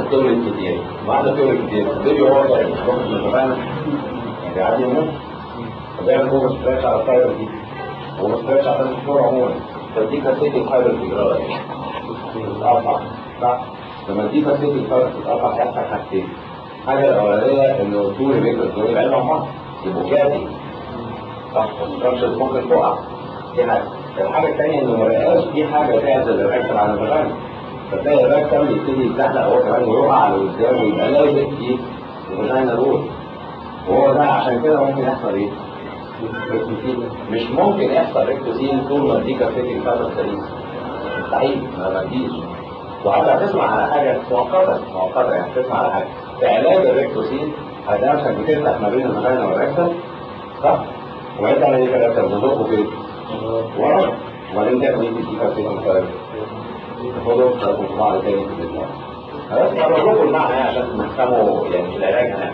بتولد كتير بعد بتولد كتير البيبي هو جاي مش من زمان بيعدي يومين فبيعمل هو ستريتش على الفايبر دي هو ستريتش على الشهور عموما فدي كاسيتي الفايبر تجرى تتقطع صح لما دي كاسيتي الفايبر تتقطع هيحصل حاجتين الحاجة الأولانية إنه طول الميكرو دول يبعدوا عن بعض يبقوا جاتي صح الستراكشرز ممكن تقع دي حاجة الحاجة الثانية إنه ما بقاش في حاجة تعزل الريكتر عن الفاجينا فتلاقي الريكتر يبتدي يتزحلق هو كمان ويقع لقدام ويبقى لازق في الفاجينا رول وهو ده عشان كده ممكن يحصل إيه؟ ريكتوسين مش ممكن يحصل ريكتوسين طول ما دي كافيتي الفاجينا سليم مستحيل ما تجيش وحتى هتسمع على حاجة مؤقتة مؤقتة يعني تسمع على حاجة في علاج الريكتوسين هتلاقي بتفتح ما بين الفاجينا والريكتر صح؟ وبعدين تعمل ايه في الريكتر؟ بتزقه فين؟ ورا وبعدين تعمل ايه في الديكا في المثال؟ تاخده تاخده بعض تاني في الدماغ خلاص انا بقول لكم المعنى عشان تفهموا يعني في العلاج هنعمل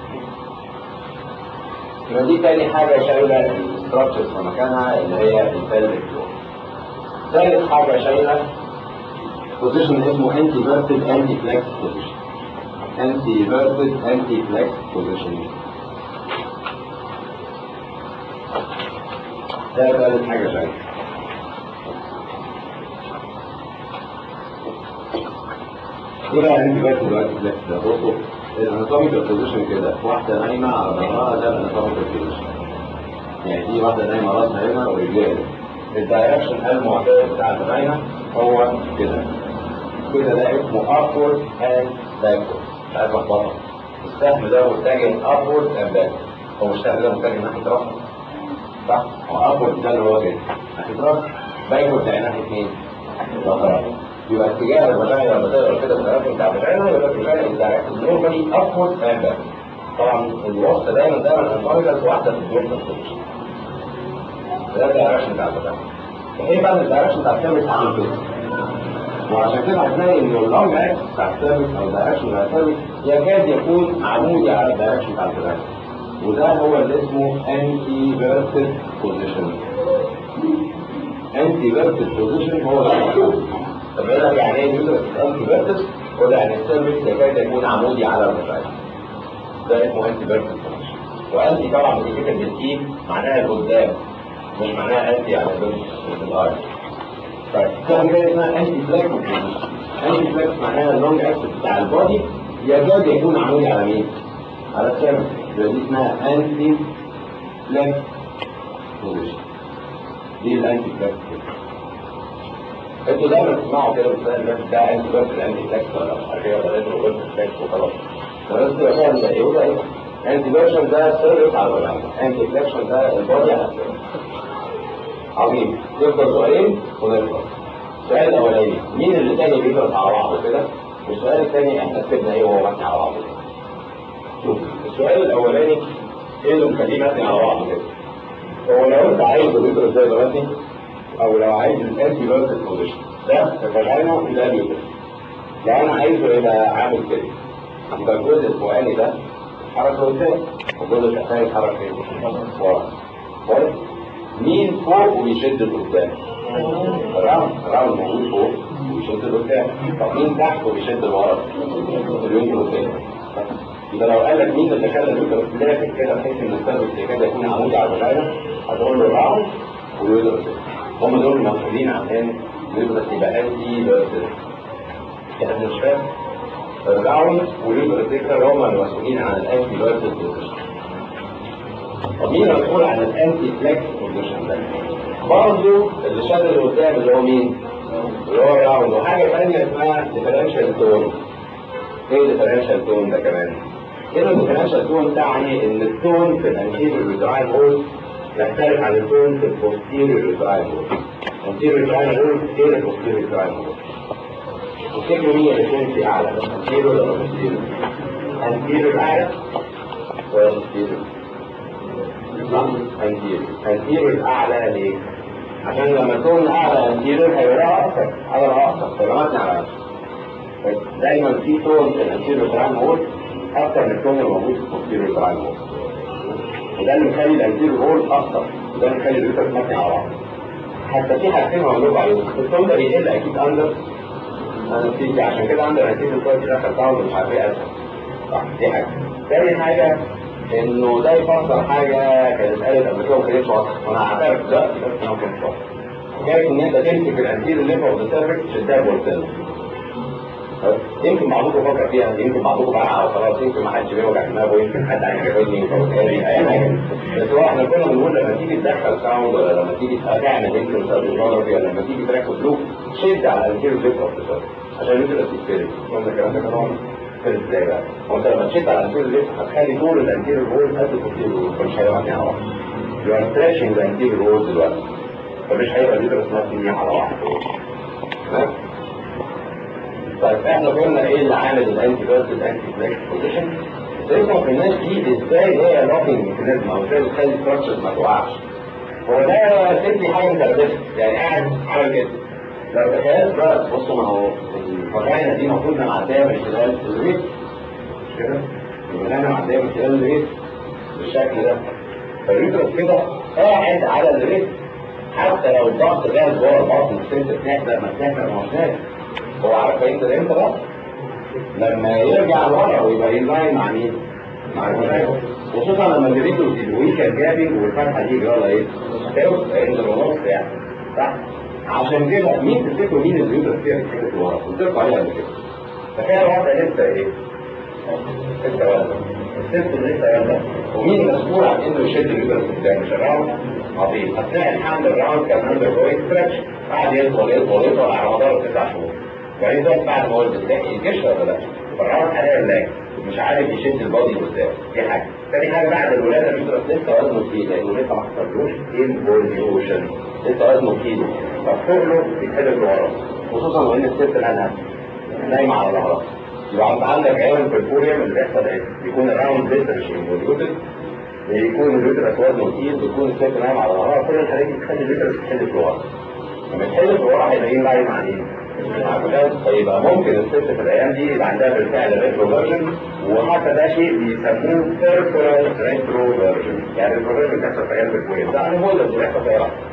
يبقى دي تاني حاجة شايلة الستراكشرز في مكانها اللي هي البلفيك فلور. ثالث حاجة شايلة بوزيشن اسمه انتي فيرتد انتي فلكس بوزيشن انتي فيرتد انتي فلكس بوزيشن ده ثالث حاجة شايلة ايه بقى انتي فيرتد دلوقتي فلكس ده بصوا الاناتوميكال بوزيشن كده واحدة نايمة على ظهرها ده الاناتوميكال بوزيشن يعني دي واحدة نايمة راسها هنا ورجليها هنا الدايركشن المعتاد بتاع النايمة هو كده كده ده اسمه upward and backward مش عارف اخبطها السهم ده متجه upward and backward هو مش السهم ده متجه ناحية راسه صح؟ هو upward ده اللي هو كده ناحية راسه backward ده ناحية مين؟ ظهرها يبقى اتجاه الفاجينا لما تقرا كده في الرسم بتاع الفاجينا يبقى الفاجينا الدايركشن نورمالي upward and backward طبعا الوسط دايما دايما الفاجينا واحدة في الدورسال بوزيشن ده الدايركشن بتاع الفاجينا ايه بقى الدايركشن بتاع الكاميرا عامل كده وعشان كده هتلاقي ان اللونج اكس بتاع السيرفيس او الدايركشن بتاع السيرفيس يكاد يكون عمودي على الدايركشن بتاع الفيرس وده هو اللي اسمه انتي فيرتد بوزيشن انتي فيرتد بوزيشن هو ده طب يقول لك يعني ايه يوزر انتي فيرتد وده يعني السيرفيس يكاد يكون عمودي على الفيرس ده اسمه انتي فيرتد بوزيشن وانتي طبعا بتتكتب بالتي معناها لقدام مش معناها انتي على الارض طيب في حاجه اسمها انتي فليكس انتي فليكس معناها اللونج اكسس بتاع البودي يكاد يكون عمودي على مين؟ على السيرفس دي اسمها انتي فليكس بوزيشن دي الانتي فليكس انتوا دايما تسمعوا كده بتلاقي الناس ده انتي فليكس الانتي فليكس ولا مش عارف ايه ولا انتي فليكس وخلاص بس تبقى فاهم ده ايه وده ايه انتي فليكشن ده سيرفس على الولاده انتي فليكشن ده البودي على السيرفس عظيم يفضل سؤالين ونخلص السؤال الاولاني مين اللي تاني بيضرب على بعضه كده والسؤال الثاني احنا كتبنا ايه وهو مبني على بعضه شوف السؤال الاولاني ايه اللي مخليه مبني على بعضه كده هو لو انت عايز بيضرب زي دلوقتي او لو عايز الانتي فيرتد بوزيشن ده الفاجينا وده اليوتر لو انا عايزه يبقى عامل كده يبقى الجزء الفوقاني ده حركه قدام والجزء التحتاني حركه ايه؟ ورا كويس مين فوق وبيشد لقدام الراوند الراوند موجود فوق وبيشد لقدام طب مين تحت وبيشد لورا اليوتر قدام يبقى لو قال لك مين اللي خلى اليوتر لافت كده بحيث ان السيرفس يكاد يكون عمودي على الفاجينا هتقول له الراوند واليوتر هم دول المسؤولين عن ان اليوتر يبقى انتي فيرتد كده مش فاهم الراوند واليوتر هم المسؤولين عن الانتي فيرتد بوزيشن طب مين المسؤول عن الانتي فليكس بوزيشن ده؟ برضه اللي شاد اللي قدام اللي هو مين؟ اللي هو الراوند وحاجه ثانيه اسمها ديفرنشال تون. ايه ديفرنشال تون ده كمان؟ هنا الديفرنشال تون تعني ان التون في الانتيريور ريتراين هول يختلف عن التون في البوستيريور ريتراين هول. الانتيريور ريتراين هول غير البوستيريور ريتراين هول. تفتكروا مين اللي يكون في اعلى؟ انتيريور ولا بوستيريور؟ انتيريور اعلى ولا بوستيريور؟ انتيريور انتيريور اعلى ليه؟ عشان لما تكون اعلى انتيريور هيبقى اكتر عضله اكتر فيبقى مبني على نفسه دايما في تون في الانتيريور تراين هول اكتر من التون الموجود في البوستيريور تراين هول وده اللي مخلي الانتيريور هول اكتر وده اللي مخلي الريتر مبني على بعض حتى في حاجتين هقول لكم عليهم التون ده بيقل اكيد اندر انستيزيا عشان كده عند الانستيزيا الكويس دخل ساوند مش عارف ايه اسهل صح دي حاجه تاني حاجه انه ده يفسر حاجه كانت قالت قبل كده وما كانتش واضحه وانا هعترف دلوقتي بس انا ما كانتش واضحه حكايه ان انت تمسك الانتيريور ليفر اوف ذا سيرفكس تشدها بورتين يمكن بعضكم فكر فيها يمكن بعضكم بقى خلاص يمكن ما حدش بيوجع دماغه يمكن حد عايز يعجبني اي حاجه بس هو احنا كنا بنقول لما تيجي تدخل ساوند ولا لما تيجي تعمل انترسالفيجرافي ولا لما تيجي تركب لوب شد على الانتيريور ليفر اوف ذا سيرفكس عشان يبقى تستيري قلنا الكلام ده كان كان ازاي بقى؟ هو انت لما تشد على الانتيريور ليفر هتخلي طول الانتيريور وول قد الانتيريور فمش هيبقى مبني على بعض يو ار ستريتشنج ذا انتيريور وول دلوقتي فمش هيبقى الليفر مبني على بعض تمام؟ طيب احنا قلنا ايه اللي عامل الانتي فيرسز انتي فلاك بوزيشن تفهم في الناس دي ازاي هي لوكينج ميكانيزم او ازاي بتخلي الستراكشرز ما تقعش هو ده سيبني حاجه متربسه يعني قاعد عامل كده لو تخيلت بقى بصوا ما هو الفجاينا دي المفروض انها معديه من خلال الريت مش كده؟ الفجاينا معديه من خلال الريت بالشكل ده فالريتروس كده قاعد على الريت حتى لو الضغط جاز جوه البطن السنتر بتاعك لما بتحصل مشاكل هو عارف هينزل امتى بقى؟ لما يرجع لورا ويبقى يلاين مع مين؟ مع المشاكل خصوصا لما الريتروس الويكند جابنج والفتحه دي جرالها ايه؟ هتوصل هينزل ونص يعني صح؟ عشان كده مين تفتكروا مين الريتروس فيها بتحس ورا؟ قلت لكم عليها قبل كده تخيل الوضع لسه ايه؟ لسه والده السيستم لسه والده ومين مسؤول عن انه يشد الريتروس قدام مش الراوند؟ عظيم اثناء الحمل الراوند كان عنده كويس ستريتش قعد يطول يطول يطول على مدار تسع شهور وبعدين ده بعد ما ولد تلاقي الجيش ولا لا فالراوند حاليا لاج مش عارف يشد البادي قدام دي حاجه تاني حاجه بعد الولاده اليوترس لسه وزنه كتير لانه لسه ما حصلوش انفوليوشن لسه وزنه كيلو ففوق له بيتحدف لورا خصوصا وان الست الانها نايمه على ظهرها يبقى انت عندك عيون في الفوريوم اللي بيحصل ايه؟ بيكون الراوند لسه مش انفوليوتد بيكون اليوترس وزنه تقيل بيكون الست نايم على ظهرها كل الحاجات دي بتخلي اليوترس يتحدف لورا لما يتحدف لورا هيبقى ايه لاين مع مين؟ فيبقى ممكن الست في الايام دي يبقى عندها بالفعل ريتروفيرجن وحتى ده شيء بيسموه بيرفورال ريتروفيرجن يعني الريتروفيرجن بتحصل في قلب الكويس ده انا بقول لك بيحصل في رأس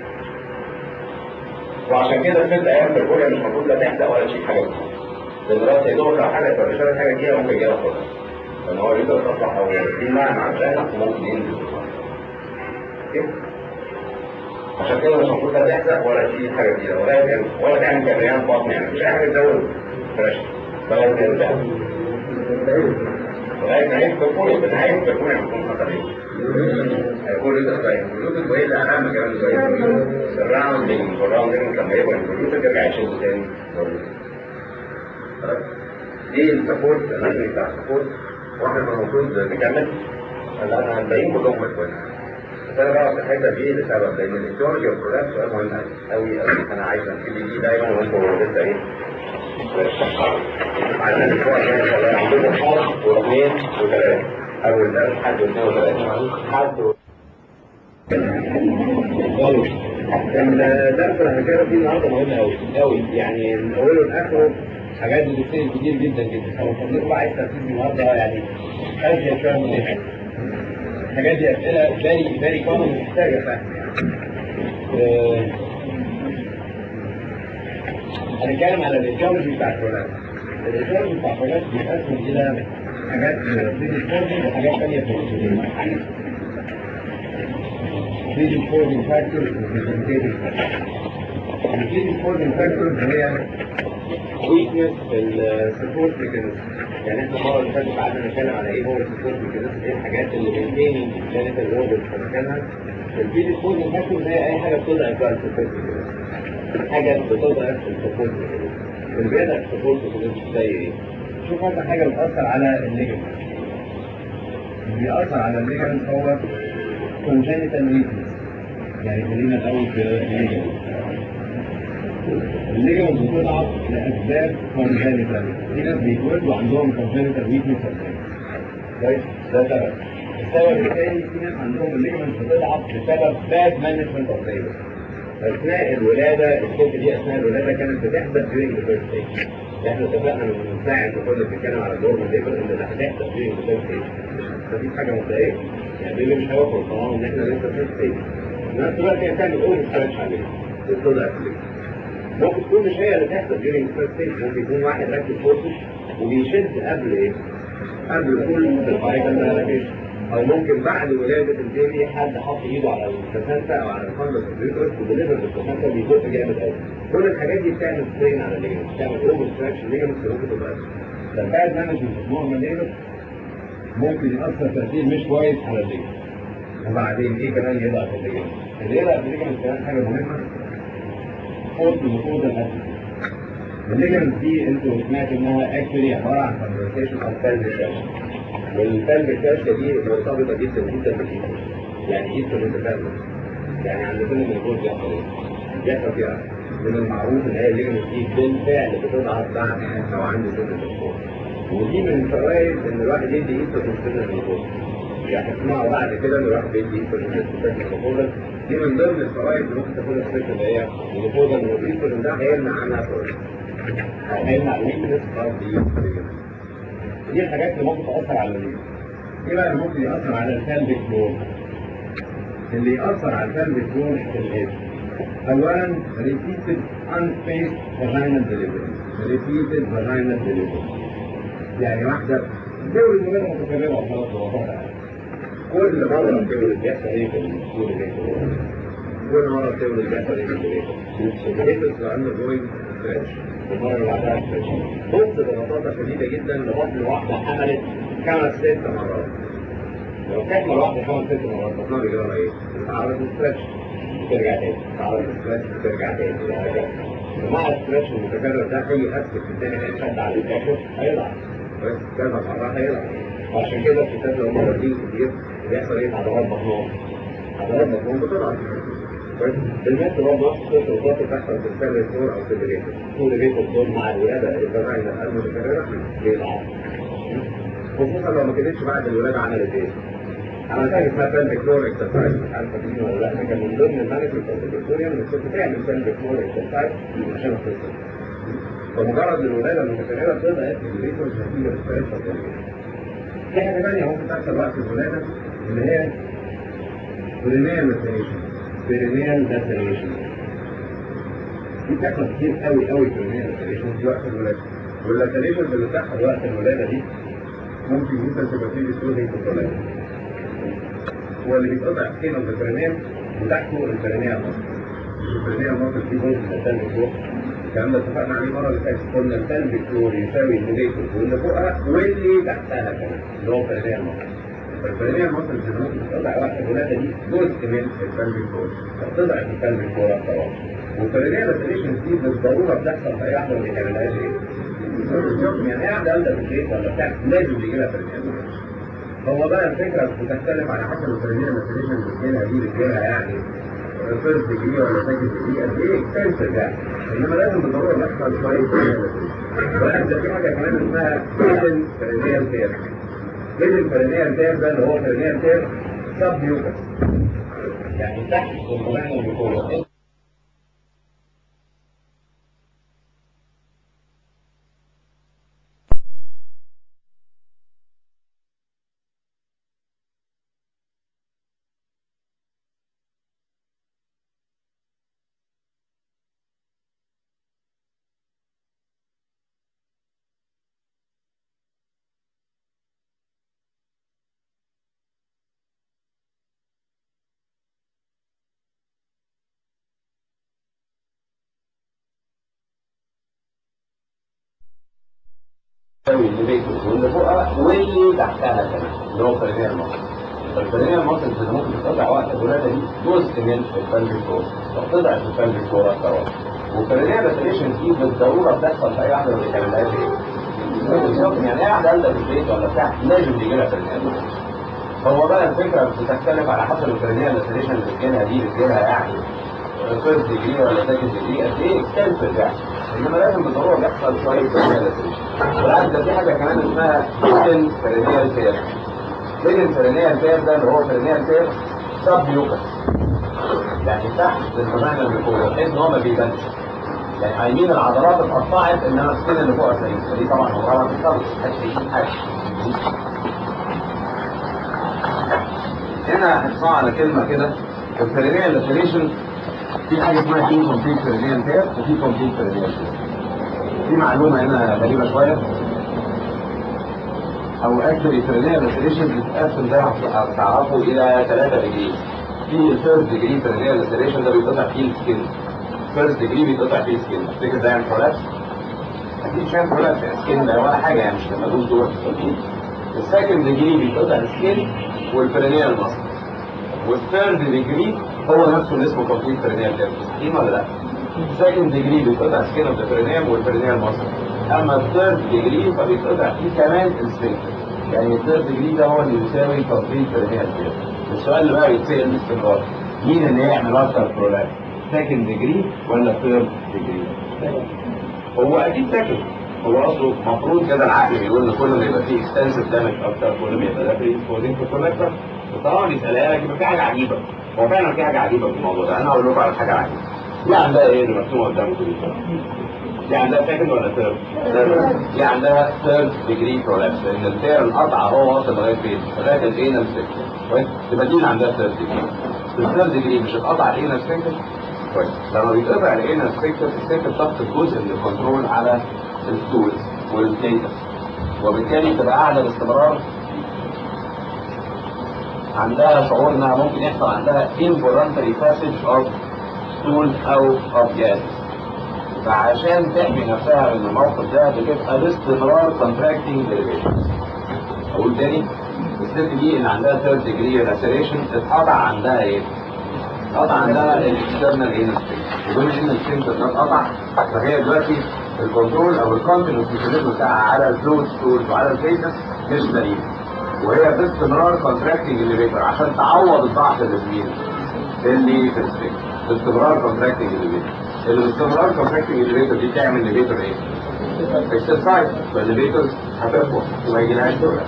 وعشان كده الست ايام في الكويس مش المفروض لا تحدق ولا تشيل حاجه لان راس يدور لو حاجه تبقى مش حاجه كده ممكن يجيلها خطر لان هو يقدر تصلح او في معنى عشان ممكن ينزل عشان كده مش المفروض لا تحرق ولا تشيل حاجه كده ولا تعمل ولا تعمل كميات بطن يعني مش اي حاجه تزود فرش ولا ترجع ولا تعيش كفوية بس عايز كفوية هتكون خطرية هيكون رزق طيب الجلوتين وايه اللي اهم كمان زي الراوندنج والراوندنج لما يبقى الجلوتين ترجع يشد تاني دي السبورت الاناتومي بتاع السبورت واحنا المفروض نكمل انا الباقيين كلهم كويس انا بقى في الحته دي لسبب لان الايديولوجي والبرودكت سؤال مهم قوي قوي انا عايز ابتدي بيه دايما وانتوا لسه ايه عشان الاسبوع الجاي ان شاء الله عندكم حد واثنين وثلاثه اول درس حد واثنين وثلاثه حد الدرس اللي هنتكلم فيه النهارده مهم قوي قوي يعني من اوله لاخره حاجات بتبتدي كتير جدا جدا لو فضلكم بقى عايز تركيز النهارده يعني خارج شويه من حاجه الحاجات دي اسئله فيري فيري كومن محتاجه فهم يعني هنتكلم على الايديولوجي بتاع الفولاد الايديولوجي بتاع الفولاد بيتقسم الى حاجات بريديسبوزنج وحاجات ثانيه بريديسبوزنج بريديسبوزنج فاكتورز وبريزنتيشن البريديسبوزنج فاكتورز هي ويكنس في السبورت ميكانيزم يعني احنا المره اللي فاتت قعدنا نتكلم على ايه هو السبورت ميكانيزم ايه الحاجات اللي بينتيننج كانت الاوردر في مكانها البريديسبوزنج فاكتورز هي اي حاجه بتضعف بقى السبورت ميكانيزم حاجه بتضعف السبورت ميكانيزم اللي بيضعف السبورت ميكانيزم زي ايه؟ شوف اكتر حاجه بتاثر على الليجمنت اللي بيأثر على الليجمنت هو congenital weakness يعني خلينا الاول في الليجمنت الليجمنت بتضعف لاسباب congenital في ناس بيتولدوا عندهم congenital weakness كويس ده سبب السبب الثاني في ناس عندهم الليجمنت بتضعف بسبب bad management of labor اثناء الولاده الست دي اثناء الولاده كانت بتحدث during the first stage احنا اتفقنا من ساعه ما كنا بنتكلم على النورمال ليبر ان اللي هتحدث during the first stage مفيش حاجه مبدئيه يعني اللي مش هيوفر طبعا ان احنا لسه first stage في نفس الوقت هي بتعمل اوفر ستريتش عليه بتضعف الليجمنت ممكن تكون مش هي اللي تحصل during the first stage ممكن يكون واحد راكب فورسز وبيشد قبل ايه؟ قبل كل الفايتال دايلاتيشن او ممكن بعد ولاده البيبي حد حط ايده على البلاسنتا او على الفندس الريترس وديليفر البلاسنتا بيزق جامد قوي كل الحاجات دي بتعمل سترين على الليجمنت بتعمل اوفر ستراكش الليجمنت ممكن تبقى فالباد مانجمنت نورمال ليبر ممكن يأثر تأثير مش كويس على الليجمنت وبعدين ايه كمان يضعف الليجمنت اللي يضعف الليجمنت كمان حاجه مهمه فورس المفروض الاسيد الليجمنت دي انتوا سمعتوا انها اكشولي عباره عن كونفرسيشن اوف pelvic fascia والبلفيك فاشيا دي مرتبطه جدا جدا بالايستر يعني ايستر متفاهم يعني عند كل الموجود بيحصل ايه؟ بيحصل فيها من المعروف ان هي الليجمنت دي بالفعل بتضعف بعد او عند سن الدكتور ودي من فوائد ان الواحد يدي ايستر من سن الدكتور يعني هتسمعوا بعد كده ان الواحد بيدي ايستر من سن الدكتور دي من ضمن الفوائد اللي ممكن تاخدها في السكه اللي هي الدكتور ان الايستر ده هيمنع عنها فوائد او هيمنع الويكنس اوف دي دي الحاجات اللي ممكن تأثر على الليجمنت ايه بقى اللي ممكن يأثر على البلفيك فلور اللي يأثر على البلفيك فلور الآتي اولا repeated unspaced vaginal delivery repeated vaginal delivery يعني واحدة تولد من غير متكررة وخلاص ببساطة كل مرة بتولد بيحصل ايه في الدكتور اللي كل مرة بتولد بيحصل ايه في الدكتور؟ الدكتور لأنه جوينج ستريتش المرة اللي بعدها ستريتش بص ببساطة شديدة جدا لبطن واحدة حملت خمس ست مرات لو تحمل واحدة خمس ست مرات بطنها بيجرى ايه؟ بتتعرض للستريتش بترجع تاني بتتعرض للستريتش بترجع تاني وهكذا ومع الستريتش المتكرر ده اي اسك في الدنيا هيتشد على الاخر هيضعف بس كذا مرة هيضعف وعشان كده الستات لو مواليد كتير بيحصل ايه في عضلات بطنهم؟ عضلات بطنهم بتضعف كويس بالمثل برضه نفس القصه بالظبط بتحصل في الفيرل فور او في الليفيتور طول الليفيتور دول مع الولاده الفاجينا المتكرره بيضعف خصوصا لو ما كانتش بعد الولاده عملت ايه؟ عملت حاجه اسمها بلفيك فلور اكسرسايز مش عارف فاكرين ولا لا ده كان من ضمن المانجمنت اوف الفيكتوريان ان الست تعمل بلفيك فلور اكسرسايز عشان القصه فمجرد الولاده المتكرره بتضعف الليفيتور نتيجه للستريس في حاجة تانية ممكن تحصل وقت الولادة اللي هي برينيال لاتريشن برينيال لاتريشن دي بتحصل كتير قوي قوي برينيال لاتريشن في وقت الولادة واللاتريشن اللي بتحصل وقت الولادة دي ممكن جدا تبقى فيه ديسوزنج في الولادة هو اللي بيتقطع فين البرينيال وتحته البرينيال مصر مش البرينيال مصر فيه جزء من الثلج فوق الكلام ده اتفقنا عليه المره اللي فاتت قلنا الثلج فلور يساوي الليفيتور واللي فوقها واللي تحتها كمان اللي هو البرينيال مصر فالبرينيال مصر اللي ممكن تقطع وقت الولاده دي جزء من الثلج فلور فتضعف الثلج فلور طبعا والبرينيال لاتريشن دي بالضروره بتحصل في اي واحده ما بيتعملهاش ايه؟ يعني اي واحده قاعده في البيت ولا بتاع لازم يجي لها برينيال هو بقى الفكره بتختلف على حسب البرينيال لاتريشن اللي بتجيلها دي بتجيلها يعني فيرست ديجري ولا سكند ديجري قد ايه اكستنسيف يعني انما لازم بالضروره يحصل شويه وقت ده في حاجه كمان اسمها هيدن برينيال تير هيدن برينيال تير ده اللي هو برينيال تير سب ميوكس يعني تحت البرينيال بيكون تساوي الليفيتور واللي فوقها واللي تحتها كمان اللي هو البرينيال مصر فالبرينيال مصر اللي ممكن تقطع وقت الولاده دي جزء من البلفيك فلور فتضعف البلفيك فلور طبعا والبرينيال لاتريشن دي بالضروره بتحصل في اي واحده ما بيتعملهاش ايه؟ يعني اي واحده قاعده في البيت ولا بتاع لازم يجي لها برينيال هو بقى الفكره بتختلف على حسب البرينيال لاتريشن اللي بتجيلها دي بتجيلها يعني فيرست ديجري ولا سكند ديجري قد ايه اكستنسيف يعني انما لازم بالضروره بيحصل شويه برينيال لاتريشن بالعكس ده في حاجه كمان اسمها هيدن برينيال تير هيدن برينيال تير ده اللي هو برينيال تير سب ميوكس يعني تحت الفاجينا اللي فوق بحيث ان هو ما بيبانش يعني عايمين العضلات اتقطعت انما السكين اللي فوقها سليم فدي طبعا عمرها ما بتتخلص محدش يشوف حاجه هنا هتسمع على كلمه كده البرينيال لاتريشن في حاجه اسمها incomplete perennial tear وفي complete perennial tear في معلومه هنا غريبه شويه او اكشلي perennial laceration بتتقسم زي ما هتعرفوا الى ثلاثه ديجري في الفيرست ديجري perennial laceration ده بيتقطع فيه السكين فيرست ديجري بيتقطع فيه السكين تفتكر ده يعني برولابس؟ اكيد مش هيعمل برولابس يعني السكين ده ولا حاجه يعني مش لما تقول دور السكند ديجري بيتقطع السكين والبرينيال مصر والثيرد ديجري هو نفسه اللي اسمه كومبليت برينيال تيرم صحيح ولا لا؟ السكند ديجري بيتقطع سكين اوف ذا برينيال والبرينيال مصر اما الثيرد ديجري فبيتقطع فيه كمان السفنكتر يعني الثيرد ديجري ده هو اللي يساوي كومبليت برينيال تيرم السؤال اللي بقى يتسال باستمرار مين اللي يعمل اكتر برولابس؟ سكند ديجري ولا ثيرد ديجري؟ هو اكيد سكند هو اصله المفروض كده العقل بيقول ان كل ما يبقى فيه اكستنسيف دامج اكتر كل ما يبقى ده بري اكسبوزنج في الكولكتر وطبعا بيسالها لك يبقى في حاجه عجيبه هو فعلا في حاجه عجيبه في الموضوع ده انا هقول لكم على حاجه عجيبه دي عندها ايه اللي مرسومه قدامكم دي؟ دي عندها سكند ولا ثيرد؟ دي عندها ثيرد ديجري برولابس لان التير القطع هو واصل لغايه فين؟ لغايه الانال سيكتور كويس؟ تبقى دي اللي عندها ثيرد ديجري الثيرد ديجري مش اتقطع الانال سيكتور كويس لما بيتقطع الانال سيكتور السيكتور تفقد جزء من الكنترول على الستولز والبليتس وبالتالي بتبقى قاعده باستمرار عندها شعور انها ممكن يحصل عندها involuntary passage of stools او of gases فعشان تحمي نفسها من الموقف ده بتبقى باستمرار contracting derivations اقول تاني الست دي اللي عندها third degree laceration اتقطع عندها ايه؟ اتقطع عندها الاكسترنال انال وبما ان السنتر ده اتقطع فهي دلوقتي الكنترول او الكونتينوس ميكانيزم بتاعها على الفلويد ستورز وعلى الفيتس مش سليم وهي باستمرار كونتراكتنج الليفيتر عشان تعوض الضعف اللي في مين؟ اللي في السفنكتر باستمرار كونتراكتنج الليفيتر اللي باستمرار كونتراكتنج الليفيتر دي تعمل ليفيتر ايه؟ اكسرسايز فالليفيتر هتقوى وما يجيلهاش دولار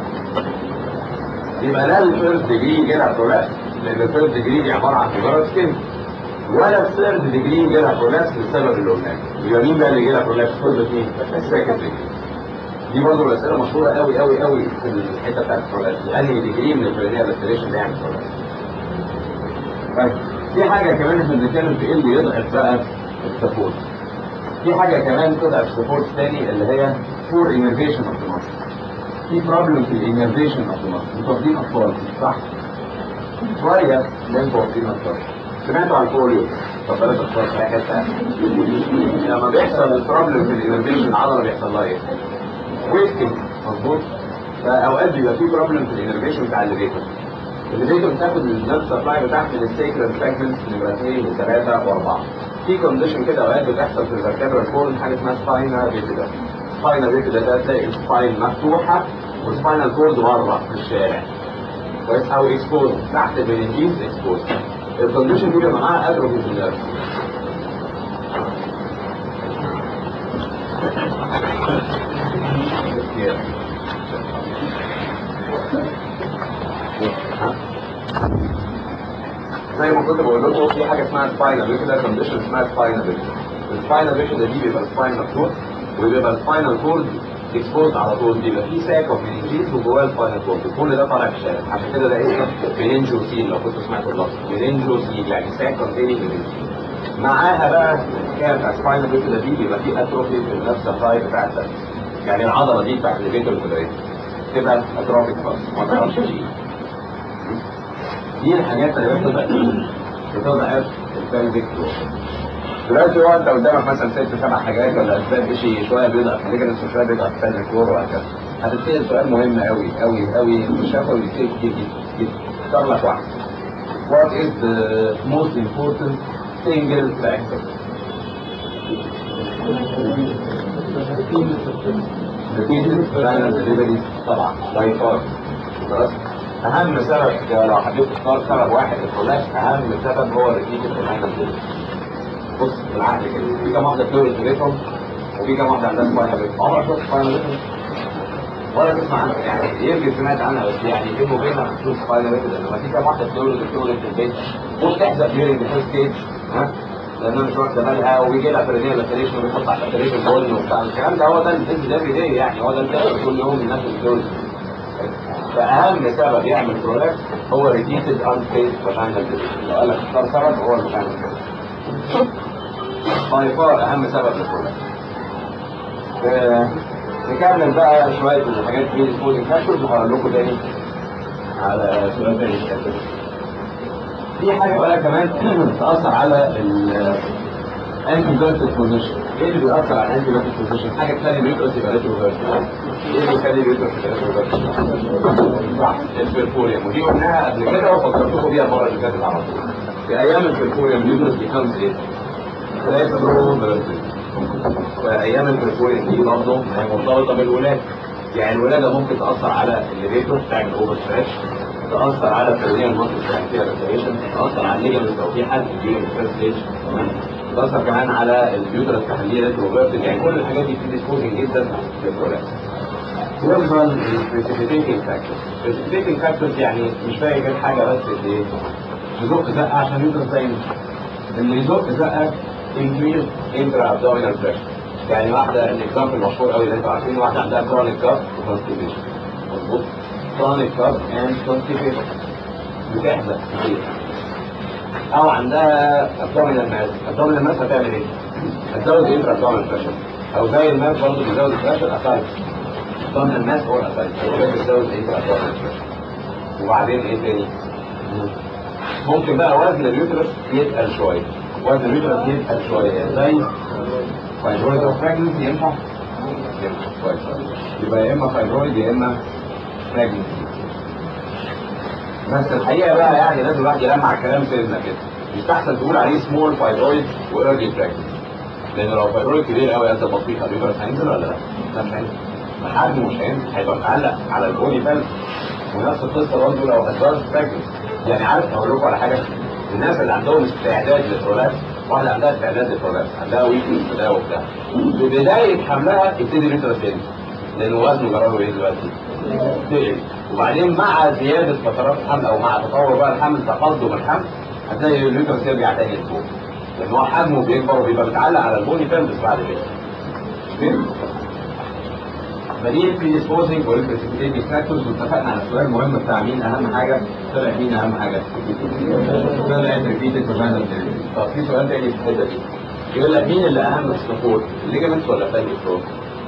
يبقى لا الفيرست ديجري يجي لها برولابس لان الفيرست ديجري دي عباره عن مجرد سكين ولا الثيرد ديجري يجي لها برولابس للسبب اللي قلناه يبقى مين بقى اللي يجي لها برولابس كل اثنين السكند ديجري دي برضه الاسئله مشهوره قوي قوي قوي في الحته بتاعت البرولابس انهي ديجري من البرينيال ريستريشن بيعمل برولابس طيب في حاجه كمان احنا بنتكلم في ايه اللي يضعف بقى السبورت في حاجه كمان تضعف السبورت تاني اللي هي فور انرفيشن اوف ذا ماسل في بروبلم في الانرفيشن اوف ذا ماسل انتوا واخدين اطفال صح؟ شويه اللي انتوا واخدين اطفال سمعتوا عن البوليو طب بلاش اطفال في حته لما بيحصل البروبلم في الانرفيشن العضله بيحصل لها ايه؟ ويستنج مظبوط فاوقات بيبقى في بروبلم في الانرفيشن بتاع الليفيتر الليفيتر بتاخد النفس سبلاي بتاعت من السيكرال فراجمنتس نمره 2 و3 و4 في كونديشن كده اوقات بتحصل في الفرتبرال كورد حاجه اسمها سباينا بيتدا سباينا بيتدا ده تلاقي السباين مفتوحه والسباينال كورد بره في الشارع كويس او اكسبوز تحت المننجيز اكسبوز الكونديشن دي بيبقى معاها اتروفي في النيرف زي ما كنت بقول لكم في حاجه اسمها سباينا بيكدا كونديشن اسمها سباينا بيكدا السباينا بيكدا دي بيبقى السباين مفتوح وبيبقى السباينال كورد اكسبوز على طول بيبقى في ساك اوف مننجيز وجواه السباينال كورد كل ده طالع في الشارع عشان كده ده اسمه مننجو سيل لو كنتوا سمعتوا اللفظ مننجو سيل يعني ساك كونتيننج مننجيز معاها بقى كان السباينال بيكدا دي بيبقى في اتروفي في نفس الراي بتاع الدم يعني العضله دي بتاعت الليفيتر بتبقى ايه؟ تبقى اتروفيك خالص ما تعرفش تشيل دي الحاجات اللي بتضعف بتضعف البلفيك فلور دلوقتي هو انت قدامك مثلا ست سبع حاجات ولا اسباب شيء شويه بيضعف الليجنس وشويه بيضعف البلفيك فلور وهكذا هتتسال سؤال مهم قوي قوي قوي مش هاخد يتسال كتير جدا اختار لك واحد What is the most important single factor? Repeated vaginal delivery طبعا باي فار خلاص اهم سبب لو حبيت تختار سبب واحد للكولاج اهم سبب هو ريبيتد فاجينال ديليفري بص بالعقل كده في كام واحده بتولد في بيتهم وفي كام واحده عندها سباينال بيت عمرك شفت سباينال بيت ولا تسمع عنها يعني يمكن سمعت عنها بس يعني بينه وبينها تشوف سباينال بيت لما في كام واحده بتولد بتولد في البيت وبتحزق ديورنج الفيرست ستيج ها لانها مش واخده بالها وبيجي لها برينيال لاتريشن وبيحط على اللاتريشن بول وبتاع الكلام ده هو ده البيزنس افري داي يعني هو ده اللي بيحصل كل يوم الناس اللي بتولد فاهم سبب يعمل برولابس هو ريديتد انفيس فاجينال ديليفري لو قال لك اختار سبب هو الفاجينال باي فار اهم سبب للبرولاكس آه، نكمل بقى شويه من الحاجات دي الفودنج فاكتورز وهقول لكم تاني على سؤال تاني كده. في حاجه بقى كمان تاثر على الانتي فيرتيك بوزيشن ايه اللي بيأثر على الانتي فيرتيك بوزيشن حاجه تخلي اليوترس يبقى ريتروفيرت ايه اللي يخلي اليوترس يبقى ريتروفيرت صح البرفوريوم ودي قلناها قبل كده وفكرتكم بيها المره اللي فاتت على طول في ايام البرفوريوم اليوترس بيكمز ايه؟ ريتروفيرت في ايام البرفوريوم دي برضه ما هي مرتبطه بالولاده يعني الولاده ممكن تاثر على الليفيتور تعمل اوفر ستريتش تاثر على الفرينيال ماسل تعمل فيها ريستريشن تاثر على الليجمنت لو في حد بيجي من فيرست ستيج تاثر كمان على البيوترس تخليه ريتروفيرت يعني كل الحاجات دي في ديسبوزنج جدا للبرولاكس يفضل البريسيبيتينج فاكتورز البريسيبيتينج فاكتورز يعني مش باقي غير حاجه بس اللي يزق زقه عشان يوترس دايما اللي يزق زقه انكريز انترا ابدومينال بريشر يعني واحده الاكزامبل المشهور قوي اللي انتوا عارفينه واحده عندها كرونيك كاف وكونستيبيشن مظبوط كرونيك كاف اند كونستيبيشن بتحزق كتير او عندها ابدومينال ماس ابدومينال ماس هتعمل ايه؟ هتزود انترا ابدومينال بريشر او زي الماس برضه بيزود البريشر اسايد ابدومينال ماس هو الاسايد بيزود انترا ابدومينال بريشر وبعدين ايه تاني؟ ممكن بقى وزن اليوترس يتقل شويه وزن اليوترس يتقل شويه زي فايبرويد او براجنسي ينفع؟ ينفع كويس يبقى يا اما فايبرويد يا اما براجنسي بس الحقيقه بقى يعني لازم الواحد يلمع الكلام سيدنا كده يستحسن تقول عليه سمول فايبرويد وايرلي براجنسي لان لو فايبرويد كبير قوي قد البطيخه اليوترس هينزل ولا لا؟ لا مش هينزل حجمه مش هينزل هيبقى متعلق على البودي فالف ونفس القصه برضه لو ادفانس براجنسي يعني عارف اقول لكم على حاجه الناس اللي عندهم استعداد للبرولاكس واحده عندها استعداد للبرولاكس عندها ويكنس في ده وبتاع في بدايه حملها يبتدي اليوترس ينزل لان وزنه جراره ايه دلوقتي؟ تقل وبعدين مع زياده فترات الحمل او مع تطور بقى الحمل تقدم الحمل هتلاقي اليوترس يرجع تاني لفوق لان هو حجمه بيكبر وبيبقى متعلق على البوني فيلمس بعد كده فدي البريديسبوزنج والبريسيبيتيتنج فاكتورز واتفقنا على السؤال المهم بتاع مين اهم حاجه طلع مين اهم حاجه طلع ريبيتد فاجينال طب في سؤال تاني في الحته دي يقول لك مين اللي اهم في السبورت الليجمنت ولا فالي فلور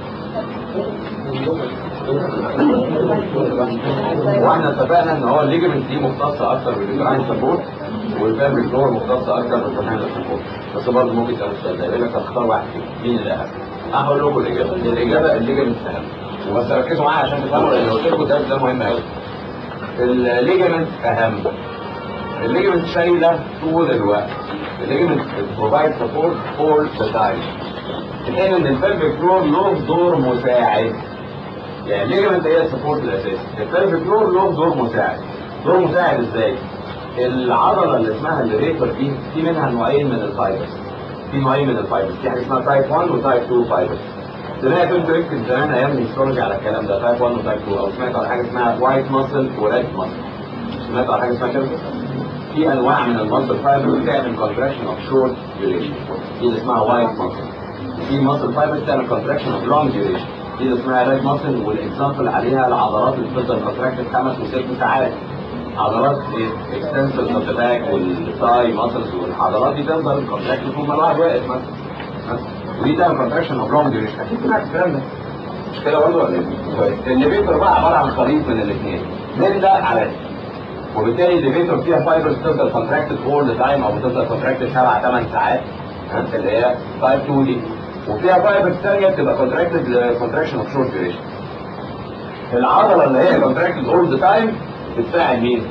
واحنا اتفقنا ان هو الليجمنت دي مختصه اكتر بالفاجينال سبورت والفالي فلور مختصه اكتر بالفاجينال سبورت بس برضه ممكن تسال السؤال ده يقول لك اختار واحد فيهم مين اللي اهم هقول لكم الاجابه الاجابه الليجمنت اهم وبس ركزوا معايا عشان تفهموا لان قلت لكم ده ده مهم قوي الليجمنت اهم الليجمنت شايله طول الوقت الليجمنت بروفايد سبورت فور ذا تايم في حين ان البلفيك فلور له دور مساعد يعني الليجمنت هي السبورت الاساسي البلفيك فلور له دور مساعد دور مساعد ازاي؟ العضله اللي اسمها الليفيتور دي في منها نوعين من الفايبرز في نوعين من الفايبرز في حاجه اسمها تايب 1 وتايب 2 فايبرز زمان كنت بكتب زمان ايام الهيستولوجي على الكلام ده تايب 1 وتايب 2 او سمعت على حاجه اسمها وايت ماسل وريد ماسل سمعت على حاجه اسمها كده في انواع من الماسل فايبرز بتعمل كونتراكشن اوف شورت ديوريشن دي اللي اسمها وايت ماسل في ماسل فايبرز بتعمل كونتراكشن اوف لونج ديوريشن دي اللي اسمها ريد ماسل والاكزامبل عليها العضلات اللي بتفضل كونتراكتد خمس وست ساعات عضلات اكستنسورز اوف ذا باك والثاي ماسلز والعضلات دي تفضل كونتراكتد طول ما الواحد واقف مثلا ودي تعمل كونتراكشن اوف لونج ديوريشن اكيد سمعت الكلام ده مش كده برضه ولا ايه؟ كويس الليفيتور بقى عباره عن خليط من الاثنين من ده على ده وبالتالي الليفيتور فيها فايبرز تفضل كونتراكتد اول ذا تايم او بتفضل كونتراكتد سبع ثمان ساعات ها، اللي هي تايب 2 دي وفيها فايبرز ثانيه بتبقى كونتراكتد كونتراكشن اوف شورت ديوريشن العضله اللي هي كونتراكتد اول ذا تايم بتساعد مين؟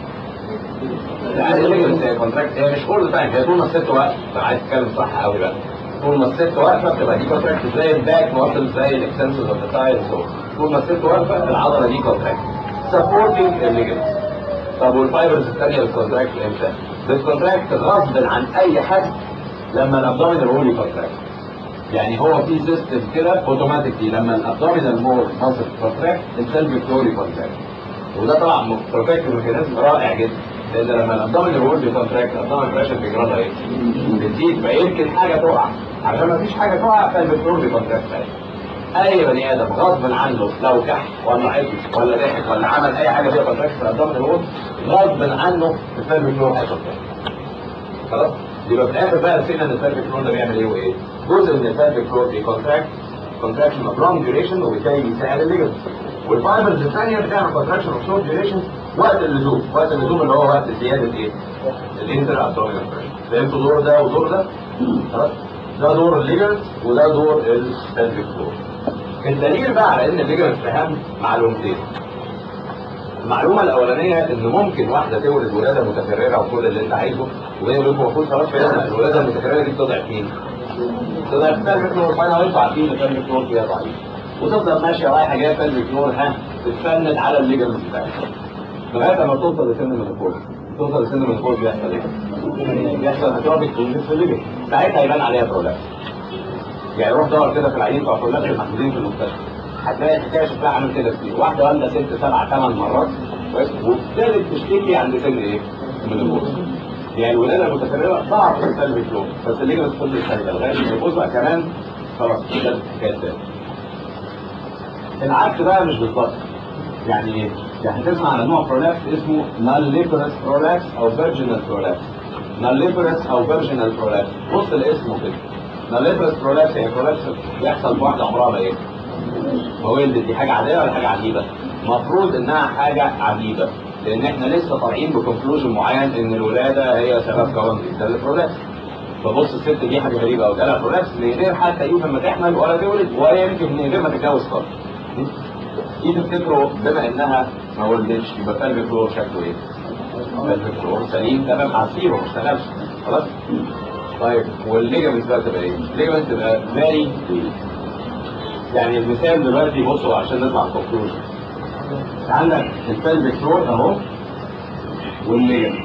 يعني الليجمنت هي كونتراكت هي مش اول ذا تايم هي طول ما الست واقفه لو عايز تتكلم صح قوي بقى طول ما الست واقفه بتبقى دي كونتراكت زي الباك ماسل زي الاكستنسورز اوف ذا تاير طول ما الست واقفه العضله دي كونتراكت سبورتنج الليجمنت طب والفايبرز الثانيه بتكونتراكت امتى؟ بتكونتراكت غصب عن اي حد لما الابدومينال وول يكونتراكت يعني هو في سيستم كده اوتوماتيكلي لما الابدومينال مول ماسل كونتراكت السلفيك فلور يكونتراكت وده طبعا بروتكتيف ميكانيزم رائع جدا لان لما الابدومينال وول بيكونتراكت الابدومينال بريشر بيجرى ايه؟ بتزيد فيمكن حاجه تقع عشان ما فيش حاجه تقع فالسلفيك فلور بيكونتراكت اي بني ادم غصب عنه لو كح ولا عطس ولا ضحك ولا عمل اي حاجه فيها كونتراكت في الابدومينال وول غصب عنه السلفيك فلور هيكونتراكت خلاص يبقى في الاخر بقى نسينا ان البلفيك فلور ده بيعمل ايه وايه جزء من البلفيك فلور بيكونتراكت كونتراكشن اوف لونج ديوريشن وبالتالي بيساعد الليجمنت والفايبرز الثانيه بتعمل كونتراكشن اوف شورت ديوريشن وقت اللزوم وقت اللزوم اللي هو وقت زياده ايه الانتر ابدومينال فهمتوا دور ده ودور ده خلاص ده دور الليجمنت وده دور البلفيك فلور الدليل بقى على ان الليجمنت اهم معلومتين المعلومه الاولانيه ان ممكن واحده تولد ولاده متكرره وكل اللي انت عايزه وهي يقول المفروض خلاص فهمنا الولاده المتكرره دي بتضعف مين؟ تضعف البلفيك فلور فانا وانتوا عارفين ان البلفيك فلور فيها ضعيف وتفضل ماشيه رايحه جايه بلفيك فلور ها تتفند على الليجمنت بتاعك لغايه ما توصل لسن من الفوق توصل لسن من الفوق بيحصل ايه؟ بيحصل هتروبيك في الليجمنت ساعتها يبان عليها برولابس يعني روح دور كده في العيين بتوع برولابس المحدودين في المستشفى هتلاقي الحكايه شكلها عامل كده كتير واحده والده ست سبع ثمان مرات كويس وابتدت تشتكي عند سن ايه؟ من البوز يعني الولاده المتكرره ضعف في السلب فلو بس اللي جابت كل السلبه لغايه ما البوز بقى كمان خلاص ده حكايه تاني العكس بقى مش بالظبط يعني ايه؟ يعني هتسمع على نوع برولابس اسمه ناليبرس برولابس او فيرجينال برولابس ناليبرس او فيرجينال برولابس بص لاسمه كده ناليبرس برولابس يعني برولابس بيحصل في واحده عمرها ما ايه؟ هو دي حاجة عادية ولا حاجة عجيبة؟ المفروض انها حاجة عجيبة لان احنا لسه طالعين بكونكلوجن معين ان الولادة هي سبب كون ده البرولابس فبص الست دي حاجة غريبة قوي جالها برولابس من غير حتى يمكن ما تحمل ولا تولد ولا يمكن من غير ما تتجوز خالص دي تفتكروا بما انها ما ولدتش يبقى قلب فلور شكله ايه؟ قلب فلور سليم تمام عصير وما اشتغلش خلاص؟ طيب والليجمنت بقى تبقى ايه؟ الليجمنت تبقى فيري يعني المثال دلوقتي بصوا عشان نطلع الكونكلوجن عندك البلفيك فلور اهو والليجمنت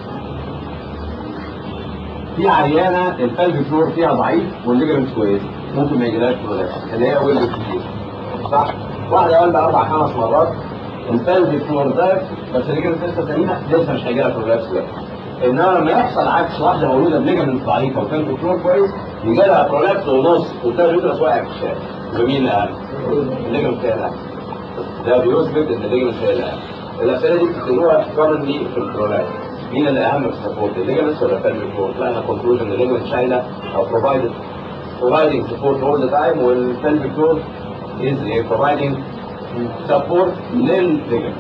في عيانه البلفيك فلور فيها ضعيف والليجمنت كويس ممكن ما يجيلهاش برولابس اللي هي ولدت كتير صح؟ واحده والده اربع خمس مرات البلفيك فلور ده بس الليجمنت لسه سليمه لسه مش هيجيلها برولابس ده انما لما يحصل عكس واحده مولوده بليجمنت ضعيفه وبلفيك فلور كويس يجي لها برولابس ونص وتلاقي اليوترس واقع في الشارع ومين الاهم؟ الليجمنت هي الاهم ده بيثبت ان الليجمنت هي الاهم الاسئله دي بتسالوها كومنلي في البرولابس مين اللي اهم في السبورت الليجمنت ولا البلفيك فلور؟ لا كونكلوجن ان الليجمنت شايله او بروفايدد providing support all the time والبلفيك فلور is providing support للليجمنت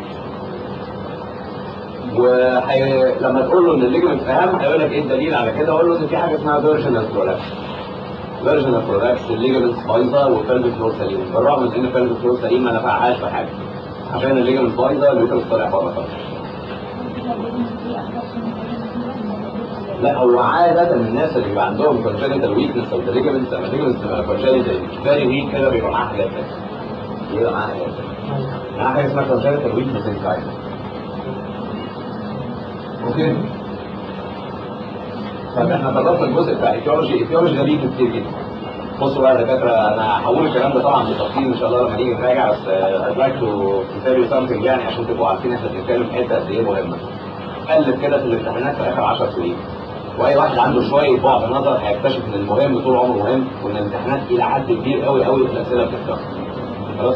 وحي... لما تقول له ان الليجمنت اهم هيقول لك ايه الدليل على كده اقول له ان في حاجه اسمها فيرجنال برولابس فيرجنال برولابس الليجمنت بايظه والبلفيك فلور سليم بالرغم من ان البلفيك فلور سليم ما نفعهاش في حاجه عشان الليجمنت بايظه اليوترس طالع بره خالص لا هو عادة الناس اللي بيبقى عندهم congenital weakness of the ligaments لما ligaments تبقى congenital very weak كده بيبقى معاها حاجات تانية. بيبقى معاها حاجات تانية. معاها حاجة اسمها congenital weakness inside. اوكي؟ طب احنا خلصنا الجزء بتاع ايثيولوجي، ايثيولوجي ده ليه كتير جدا. بصوا بقى يا دكاترة أنا هقول الكلام ده طبعا بالتفصيل إن شاء الله لما نيجي نراجع بس I'd like to tell you something يعني عشان تبقوا عارفين احنا بنتكلم في حتة قد إيه مهمة. قلب كده في الامتحانات في آخر 10 سنين. واي واحد عنده شويه بعد نظر هيكتشف ان المهم طول عمره مهم وان الامتحانات الى حد كبير قوي قوي الاسئله بتتكرر خلاص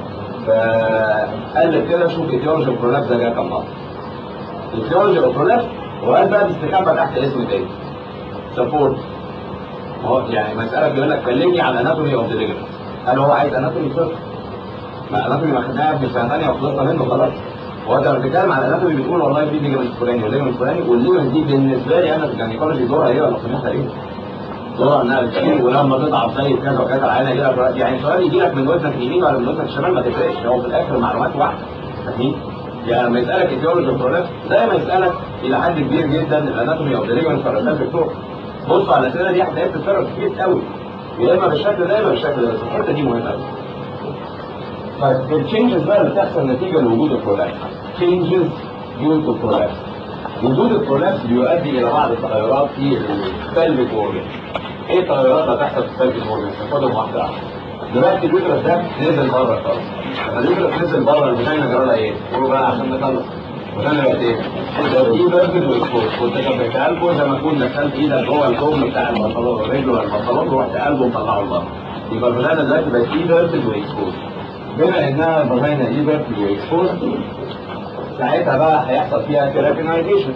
فقلب كده شوف ايديولوجي برولابس ده جاي كام مره ايديولوجي برولابس وقال بقى بيستخبى تحت اسم تاني سبورت هو يعني مساله بيقول لك كلمني عن اناتومي اوف ذا هل هو عايز اناتومي صفر؟ ما اناتومي ما خدناها في سنه ثانيه وخلصنا منه خلاص هو انت لما بتتكلم على الاناتومي بتقول والله في ليجمنت فلاني وليجمنت فلاني والليجمنت دي بالنسبه لي انا في الجانيكولوجي دورها ايه ولا قيمتها ايه؟ دورها انها بتشيل ولما تضعف زي كذا وكذا العين يجي لك يعني سؤال يجي لك من ودنك اليمين ولا من ودنك الشمال ما تفرقش هو في الاخر معلومات واحده فاهمين؟ يعني لما يسالك ايديولوجي برولابس زي ما يسالك الى حد كبير جدا الاناتومي او الليجمنت ولا الدكتور بصوا على الاسئله دي هتلاقيها بتتكرر كتير قوي يا اما بالشكل ده يا اما بالشكل ده بس الحته دي مهمه قوي طيب التشينجز بقى اللي بتحصل نتيجه لوجود البرولابس changes due to prolapse وجود البرولابس بيؤدي الى بعض التغيرات في البلفيك اورجن ايه التغيرات اللي هتحصل في البلفيك اورجن ناخدهم واحده واحده دلوقتي اليوترس ده نزل بره خالص لما اليوترس نزل بره الفاجينا جرى لها ايه؟ قولوا بقى عشان نخلص الفاجينا بقت ايه؟ بقت ايه بيرفكت واكسبوز كنت كبرت قلبه زي ما تكون دخلت ايدك جوه الكم بتاع البنطلون الرجل ولا البنطلون ورحت قلبه ومطلعه لبره يبقى الفاجينا دلوقتي بقت ايه بيرفكت واكسبوز بما انها الفاجينا ايه بيرفكت واكسبوز ساعتها بقى هيحصل فيها كيراتينايزيشن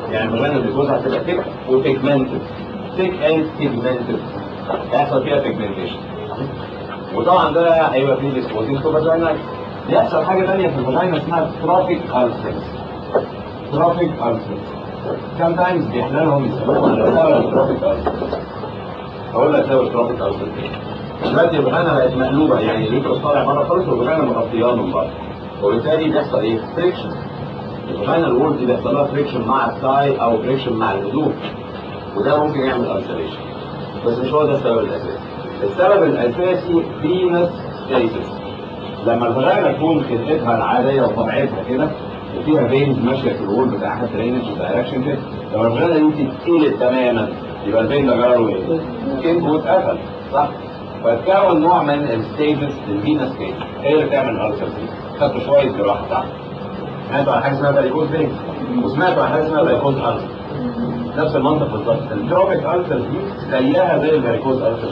يعني الفاجينا بريكوز هتبقى ثيك وبيجمنتد ثيك اند بيجمنتد هيحصل فيها بيجمنتيشن وطبعا ده هيبقى فيه ديسبوزيس تو فاجينا بيحصل حاجه ثانيه في الفاجينا اسمها تروفيك ألسرز تروفيك ألسرز كم تايمز بيحللهم يسموهم على سبب التروفيك ألسرز هقول لك سبب التروفيك ألسرز دلوقتي الفاجينا بقت مقلوبه يعني اليوترس طالع بره خالص والفاجينا مغطياه من بره وبالتالي بيحصل ايه؟ فريكشن الفاجينا الورد بيحصل لها فريكشن مع الثاي او فريكشن مع الهدوم وده ممكن يعمل ألسريشن بس مش هو ده السبب الاساسي السبب الاساسي فينس ستيتس لما الفاجينا تكون خلقتها العاديه وطبيعتها كده وفيها فينز ماشيه في الوول بتاعها درينج ودايركشن كده لما الفاجينا دي تتقلب تماما يبقى الفين ده جرى ايه؟ كده واتقفل صح؟ فتكون نوع من الستيجز الفينس ستيج هي اللي تعمل الالسر دي خدت شويه جراحه تحت سمعتوا عن حاجه اسمها باريكوز فين وسمعتوا عن حاجه اسمها باريكوز السر نفس المنطق بالظبط التروبيك السر دي زيها زي الباريكوز السر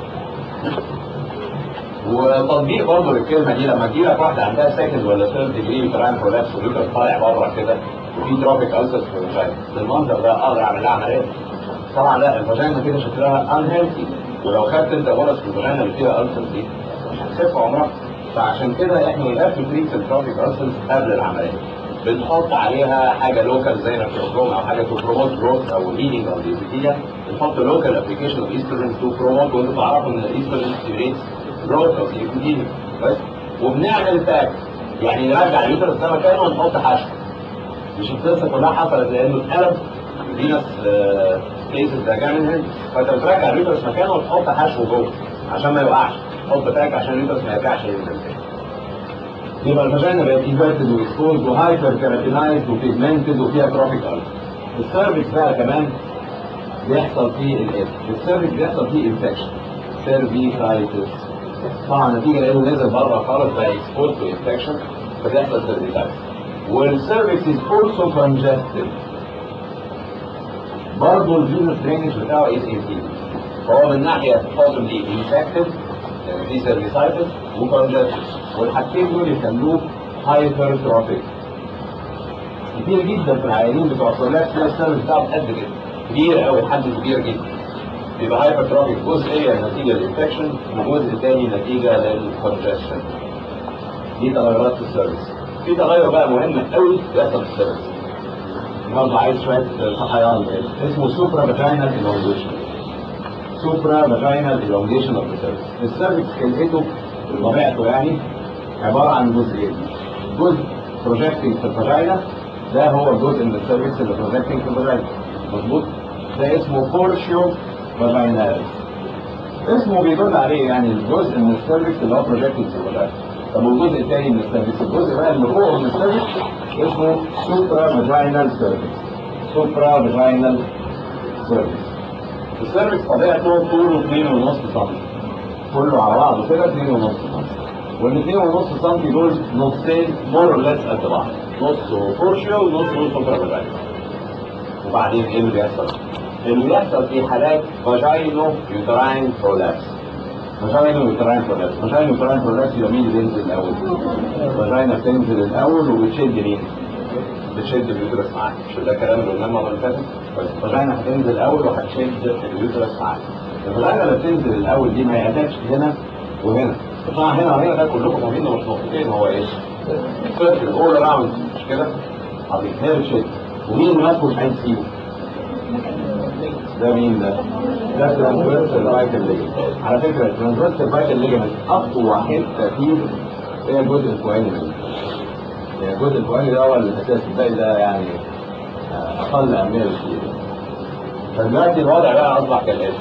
وتطبيق برضه للكلمه دي لما تجي لك واحده عندها سكند ولا ثيرد ديجري تراين برولابس واليوتر طالع بره كده وفي تروبيك السر في الفاجينا المنظر ده اقدر اعمل لها عمليه طبعا لا الفاجينا كده شكلها انهيلثي ولو خدت انت غرز في الفاجينا اللي فيها السر دي مش هتخف عمرها فعشان كده احنا وقفت تريت التروبيك السر قبل العمليه بنحط عليها حاجه لوكال زي نفسروم او حاجه تو بروموت جروث او هيلينج او ديزيتيا بنحط لوكال ابلكيشن اوف ايستروجين تو بروموت وانتوا تعرفوا ان الايستروجين ستيميليتس جروث اوف ديزيتيا بس وبنعمل باك يعني نرجع اليوترس ده مكانه ونحط حشو مش القصه كلها حصلت لانه اتقلب فينس كيسز ده جاي من هنا فانت بترجع اليوترس مكانه وتحط حشو جوه عشان ما يوقعش تحط باك عشان اليوترس ما يرجعش ينزل تاني يبقى الفاجينا بقت ايفيرتد واكسبوزد وهايبر كاراتينايزد وبيجمنتد وفيها تروفيك الف السيرفكس بقى كمان بيحصل فيه الايه السيرفكس بيحصل فيه انفكشن سيرفيكايتس طبعا نتيجه لانه نزل بره خالص بقى اكسبوزد تو انفكشن فبيحصل سيرفيكايتس والسيرفكس از اولسو كونجستد برضه الفينوس درينج بتاعه از انفيريور فهو من ناحيه possibly infected يعني في سيرفيسايتس وكونجستد والحاجتين دول يخلوه هايبر تروفيك كتير جدا في العيانين بتوع الكولابس ده السبب بتاعه قد كده كبير قوي حد كبير جدا بيبقى هايبر تروفيك جزئيا نتيجه للانفكشن وجزء تاني نتيجه للكونجستشن دي تغيرات في السيرفيس في تغير بقى مهم قوي بيحصل في السيرفيس برضه عايز شويه صحيان اسمه سوبرا فاجينال الونجيشن سوبرا فاجينال الونجيشن اوف ذا سيرفيس السيرفيس خلقته طبيعته يعني عباره عن جزئين جزء بروجكتنج في الفاجينا ده هو الجزء من السيرفيس اللي بروجكتنج في الفاجينا مظبوط ده اسمه بورشيو فاجينال اسمه بيدل عليه يعني الجزء من السيرفيس اللي هو بروجكتنج في الفاجينا طب والجزء الثاني من السيرفيس الجزء بقى اللي فوق من السيرفيس اسمه سوبرا فاجينال سيرفيس سوبرا فاجينال سيرفيس السيرفيس طبيعته طوله 2.5 سم كله على بعضه كده 2.5 سم والاثنين ونص سم دول نصين مور ليس قد بعض نص بورشيو ونص سوبرا فاجينال وبعدين ايه اللي بيحصل؟ اللي بيحصل في حالات فاجينو يوتراين برولابس فاجينا ويوتراين برولابس فاجينا ويوتراين برولابس يبقى مين اللي بينزل الاول؟ فاجينا بتنزل الاول وبتشد مين؟ بتشد اليوترس معاك مش ده الكلام اللي قلناه المره اللي فاتت؟ فاجينا هتنزل الاول وهتشد اليوترس معاك الفاجينا اللي بتنزل الاول دي ما يقدرش هنا وهنا طبعا هنا وهنا ده كلكم فاهمين مش نقطتين هو ايه؟ سيركل اول اراوند مش كده؟ عظيم هي بتشد ومين اللي ماسكه مش عايز يسيبه؟ ده مين ده؟ ده ترانسفيرسال فايتال ليجمنت على فكره الترانسفيرسال فايتال ليجمنت اقوى حته فيه هي الجزء الفوقاني منه يعني الجزء الفوقاني ده هو الاساس الباقي ده يعني اقل اهميه بكتير فدلوقتي الوضع بقى اصبح كالاتي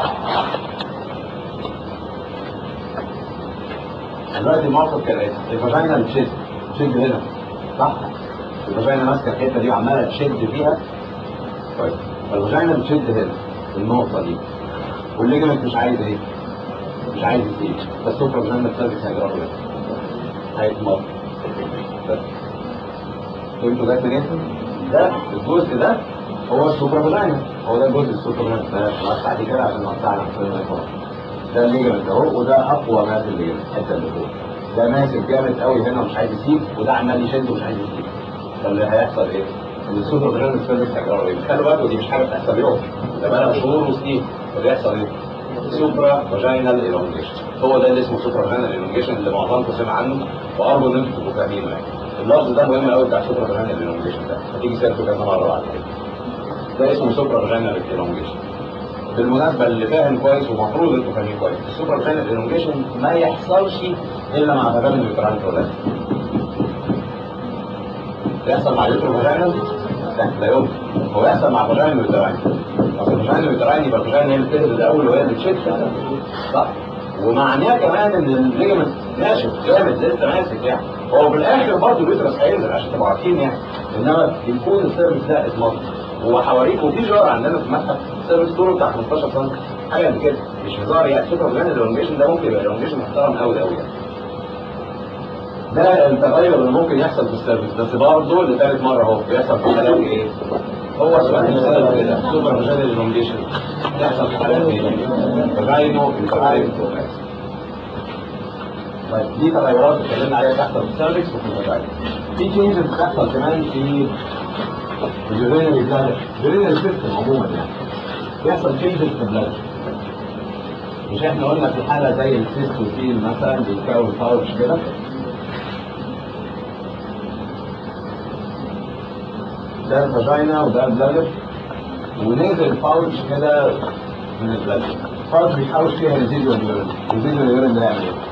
دلوقتي الموقف كالاتي الفاجينا بتشد تشد هنا صح؟ الفاجينا ماسكه الحته دي وعماله تشد فيها طيب فالفاجينا بتشد هنا النقطه دي والليجمنت مش عايز ايه؟ مش عايز يسيب بس سوبر فاجينا السيرفيس هيجرى له هيتمط بس فهمتوا ده منين؟ ده الجزء ده هو السوبر فاجينا هو ده الجزء السوبر فاجينا نوسع دي كده عشان نوسع نفسنا ده الليجمنت اهو وده اقوى ما في الليجمنت الحته اللي فوق ده ماسك جامد قوي هنا ومش عايز يسيب وده عمال يشد ومش عايز يسيب فاللي هيحصل ايه؟ السوبر فاجينال سيرفكس هيجرى ايه؟ خلي بالكوا دي مش حاجه بتحصل يوم ده بقى شهور وسنين وبيحصل ايه؟ سوبرا فاجينال ايلونجيشن هو ده اللي اسمه سوبرا فاجينال ايلونجيشن اللي معظمكم سمع عنه وارجو ان انتم تبقوا فاهمينه يعني اللفظ ده مهم قوي بتاع سوبرا فاجينال ايلونجيشن ده هتيجي سيرته كذا مره بعد كده ده اسمه سوبرا فاجينال ايلونجيشن بالمناسبه اللي فاهم كويس ومفروض انتوا فاهمين كويس السوبر فاجينال ايلونجيشن ما يحصلش الا مع فاجينال يوتراين ولا يحصل مع اليوترو فاجينال لا لا يمكن هو يحصل مع فاجينال يوتراين اصل الفاجينال يوتراين يبقى الفاجينال هي اللي بتهبد الاول وهي اللي بتشد صح ومعناه كمان ان الليجمنت ناشف جامد لسه ماسك يعني هو في الاخر برضه اليوترس هينزل عشان تبقوا عارفين يعني انما يكون السيرفس ده اتمضى وحواليك وفي جار عندنا في المتحف السيرفس طوله بتاع 15 سم حاجه قد كده مش هزار يعني سوبر جراند الالونجيشن ده ممكن يبقى الالونجيشن محترم قوي قوي يعني ده التغير اللي ممكن يحصل في السيرفس بس برضه لثالث مره اهو بيحصل في حالات ايه؟ هو سؤال مثال كده سوبر جراند الالونجيشن يحصل في حالات ايه؟ فاجينو انتراين طيب دي تغيرات اتكلمنا عليها بتحصل في السيرفكس وفي الفاجينا في تشينجز بتحصل كمان في اليورينري بلادر اليورينري سيستم عموما يعني بيحصل تشينجز في البلادر مش احنا قلنا في حاله زي السيستوسيل مثلا بيتكون باوتش كده ده الفاجينا وده البلادر ونزل باوتش كده من البلادر باوتش بيحوش فيها ريزيديوال يورين ريزيديوال يورين ده يعني ايه؟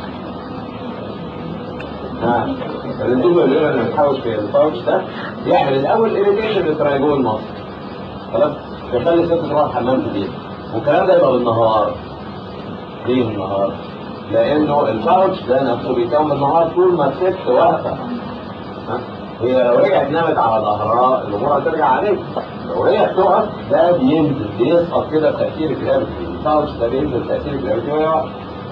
الريزيديوال يورين اللي بيتحوش في الباوتش ده يعمل الاول اريتيشن للترايجون مصر خلاص يخلي الست تروح الحمام كتير والكلام ده يبقى بالنهار ليه بالنهار؟ لانه الباوتش ده نفسه بيكون بالنهار طول ما الست واقفه ها؟ هي لو رجعت نامت على ظهرها الامور هترجع عليك لو رجعت تقف ده بينزل بيسقط كده بتاثير الجرافيتي الباوتش ده بينزل بتاثير الجرافيتي وهي واقفه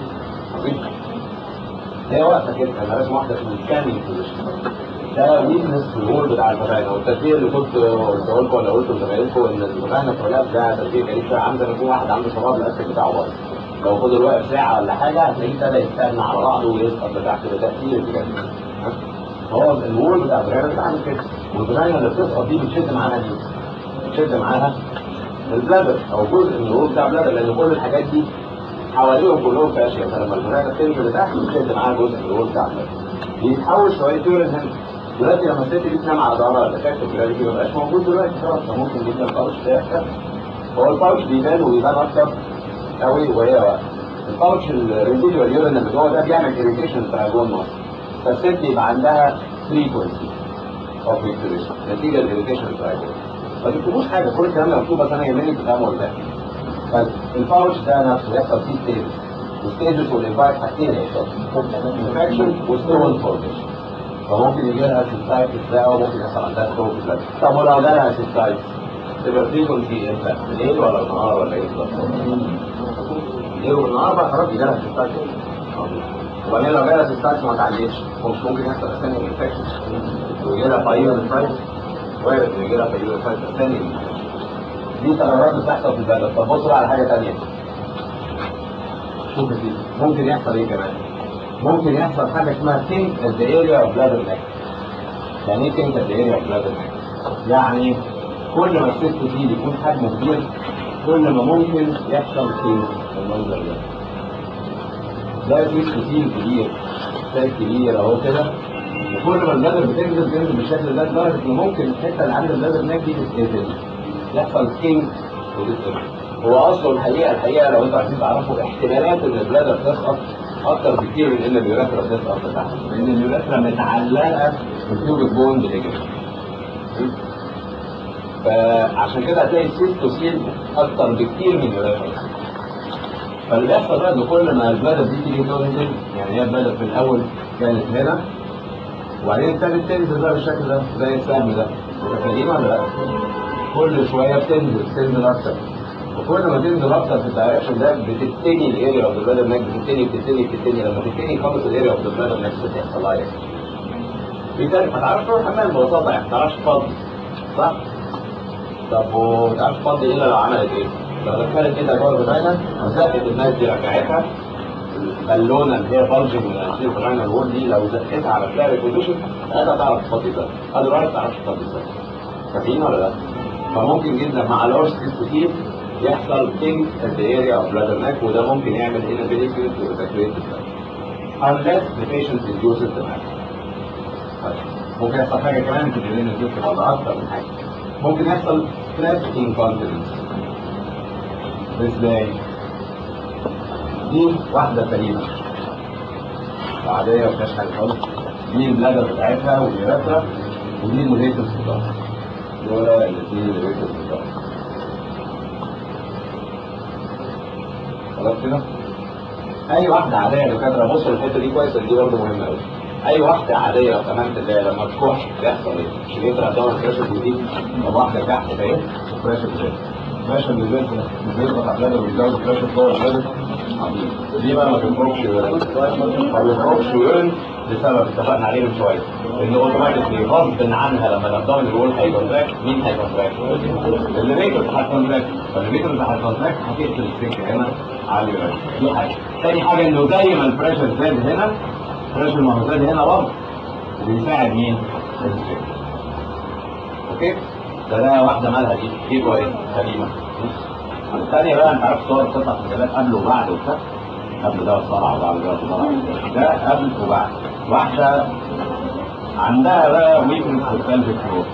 هي واقفه كده انا لازم واحده في الكامل بوزيشن ده ويكنس في الهول بتاع الفراعنه والتسجيل اللي كنت قلته لكم ولا قلته لزمايلكم ان الفراعنه في الولاد ده تسجيل غريب شويه عامل زي ما يكون واحد عنده شراب الاكل بتاعه بايظ لو فضل واقف ساعه ولا حاجه هتلاقيه ابتدى يستنى على بعضه ويسقط لتحت بتاثير بجد هو الهول بتاع الفراعنه بتعمل كده والفراعنه اللي بتسقط دي بتشد معاها دي بتشد معاها البلادر او جزء من الهول بتاع البلادر لان كل الحاجات دي حواليهم كلهم فاشيه فلما الفراعنه تنزل لتحت بتشد معاها جزء من الهول بتاع البلادر بيتحول شويه يورين هنا دلوقتي لما الست دي تنام على ظهرها الافكت الجرافيتي ما بقاش موجود دلوقتي خلاص فممكن جدا الباوتش ده يحصل هو الباوتش بيبان وبيبان اكتر قوي وهي واقفه الباوتش الريزيديوال يورين اللي جوه ده بيعمل اريتيشن تراجون مصر فالست يبقى عندها فريكونسي اوف ريكتيشن نتيجه الاريتيشن تراجون ما تكتبوش حاجه كل الكلام ده مكتوب بس انا يهمني تفهموا ولا لا الباوتش ده نفسه يحصل فيه ستيجز الستيجز والانفايت حاجتين يحصل انفكشن وستون فورميشن فممكن يجي لها سيستايتس ده او ممكن يحصل عندها ستروك ده طب ولو جالها سيستايتس تبقى فريكونسي امتى؟ بالليل ولا بالنهار ولا ايه بالظبط؟ بالليل والنهار بقى خلاص يجي لها سيستايتس وبعدين لو جالها سيستايتس ما تعديش مش ممكن يحصل اساسا انفكشن ويجي لها بايون سايتس وارد يجي لها بايون سايتس اساسا دي تغيرات بتحصل في البلد طب بص بقى على حاجه ثانيه شوف دي ممكن يحصل ايه كمان؟ ممكن يحصل حاجه اسمها كينج at the area of bladder neck يعني ايه كينج at the area of bladder neck؟ يعني كل ما الست دي يكون حجمه كبير كل ما ممكن يحصل كينج بالمنظر ده ده ست كتير كبير ست كبير اهو كده وكل ما البلادر بتنزل تنزل بالشكل ده لدرجه ان ممكن الحته اللي عند البلادر نيك دي تتقفل يحصل كينج وتتقفل هو اصله الحقيقه الحقيقه لو انتوا عايزين تعرفوا احتمالات ان البلادر تسقط اكتر بكتير من ان اليوريثرا تسقط تحت لان اليوريثرا متعلقه بالتيوبك بون بالاجابه فعشان كده هتلاقي السيستوسيل اكتر بكتير من اليوريثرا فاللي بيحصل بقى ان كل ما البلادر دي تيجي تنزل يعني هي البلادر في الاول كانت هنا وبعدين ابتدت تنزل بقى بالشكل ده زي السهم ده فاكرين ولا لا؟ كل شويه بتنزل تنزل اكتر وكل ما تنزل اكتر في الدايركشن ده بتبتدي الاريا اوف ذا بلادر نيك بتبتدي بتبتدي بتبتدي لما تبتدي خالص الاريا اوف ذا بلادر نيك بتحصل لها في تاني ما تعرفش تروح الحمام ببساطه يعني ما تعرفش تفضي صح؟ طب وما تعرفش تفضي الا لو عملت ايه؟ لو دخلت ايدها جوه الفاجينا وزقت الناس دي رجعتها البالونه اللي هي بلجنج من الانسير الفاجينا الوول دي لو زقتها على فلاري بوزيشن ساعتها تعرف تفضي ده اذروايز ما تعرفش تفضي ده فاهمين ولا لا؟ فممكن جدا مع لارج كتير يحصل كينج at the area of bladder neck وده ممكن يعمل inability to evacuate the blood unless the patient reduces the mass. طيب ممكن يحصل حاجة كمان في اليورين الجسم ولا أكتر من حاجة ممكن يحصل stress incontinence ازاي؟ دي واحدة سليمة عادية مفيهاش حاجة خالص دي البلادر بتاعتها واليوريثرا ودي الريتس بتاعتها دول الاثنين الريتس بتاعتها خلاص كده؟ اي واحده عاديه يا دكاتره بصوا الحته دي كويس دي برضه مهمه قوي اي واحده عاديه في امانه الله لما تكح بيحصل ايه؟ مش يقدر عندها بريشر جديد طب واحده تحت اهي بريشر زاد بريشر بالذات بيضغط على البلد ويزود بريشر جوه البلد عظيم دي بقى ما بيخرجش يورين ما بيخرجش يورين لسبب اتفقنا عليه من شويه ان اوتوماتيكلي غصب عنها لما الابدومين الوول هيكونتراكت مين هيكونتراكت؟ الليفيتور هيكونتراكت فالليفيتور هيكونتراكت هتقفل السكه هنا على اليورين دي حاجه تاني حاجه انه زي ما البريشر زاد هنا البريشر ما هو زاد هنا برضه بيساعد مين؟ السكه اوكي؟ ده ده واحده مالها دي دي كويس سليمه الثانيه بقى انت عارف صور بتطلع في المجلات قبل وبعد وبتاع قبل ده الصرع وبعد ده الصرع ده قبل وبعد واحده عندها بقى ويكنس في البلفيك فلور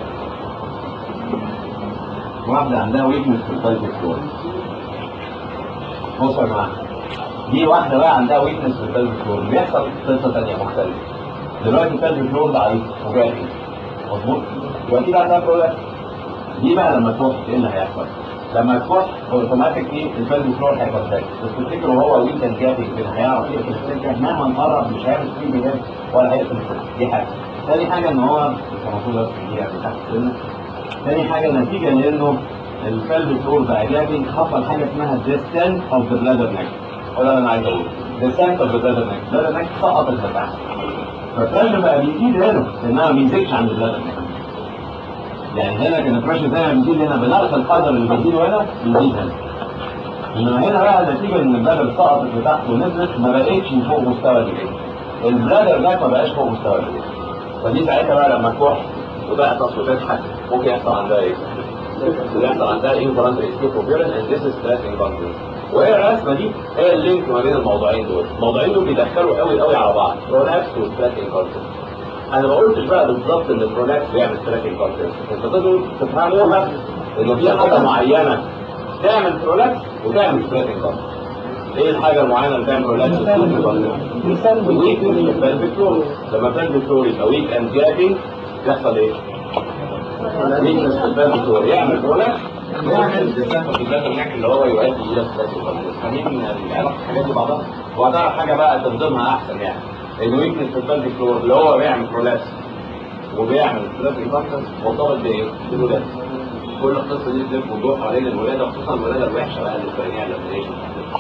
واحده عندها ويكنس في البلفيك فلور بصوا يا جماعه دي واحده بقى عندها ويكنس في البلفيك فلور بيحصل قصه ثانيه مختلفه دلوقتي البلفيك فلور ضعيف وجاهز مظبوط يبقى كده عندها برولاكس دي بقى لما تروح ايه اللي هيحصل؟ لما تروح اوتوماتيكلي الفيلم فلور هيكونتاكت بس تفتكروا هو ويكند جابنج كده هيعرف يقفل السكه مهما نقرب مش هيعمل فيه بيهاب ولا هيقفل السكه دي حاجه تاني حاجه ان هو المفروض بس دي يعني تحت السنه تاني حاجه نتيجه لانه الفيلم فلور بقى جابنج حصل حاجه اسمها ديسنت اوف ذا بلادر نيك وده اللي انا عايز اقوله ديسنت اوف ذا بلادر نيك بلادر نيك سقطت لتحت فالبريشر بقى بيزيد هنا انما ما بيزيدش عند البلادر نيك يعني هنا كان البريشر زي ما بيزيد هنا بنقص القدر اللي بيزيده هنا بيزيد هنا انما هنا بقى نتيجه ان البلادر سقطت لتحت ونزلت ما بقتش فوق مستوى الرجل البلادر ده ما بقاش فوق مستوى الرجل فدي ساعتها بقى لما تروح وتعطس وتضحك ممكن يحصل عندها ايه؟ يحصل عندها involuntary escape of urine and this is stress incontinence وهي الرسمه دي هي اللينك ما بين الموضوعين دول الموضوعين دول بيدخلوا قوي قوي على بعض برولابس وستريس incontinence انا ما قلتش بقى بالظبط ان البرولابس بيعمل ستريس incontinence انت تقدروا تفهموها انه في حاجه معينه تعمل برولابس وتعمل ستريس incontinence ايه الحاجه المعينه اللي تعمل برولابس وستريس ويك البلفيك فلور لما البلفيك فلور يبقى ويك اند جابينج يحصل ايه؟ ويكنس في البلفيك فلور يعمل برولابس يعمل ديسنت في البلاد النك اللي هو يؤدي الى ستريس incontinence فاهمين العلاقه الحاجات دي بعضها وهتعرف حاجه بقى تنظيمها احسن يعني ان ويكنس في البلفيك فلور اللي هو بيعمل برولابس وبيعمل ستريس incontinence مرتبط بايه؟ بالولاده كل القصه دي بتديك وضوح حوالين الولاده خصوصا الولاده الوحشه بقى اللي بتبقى الابليشن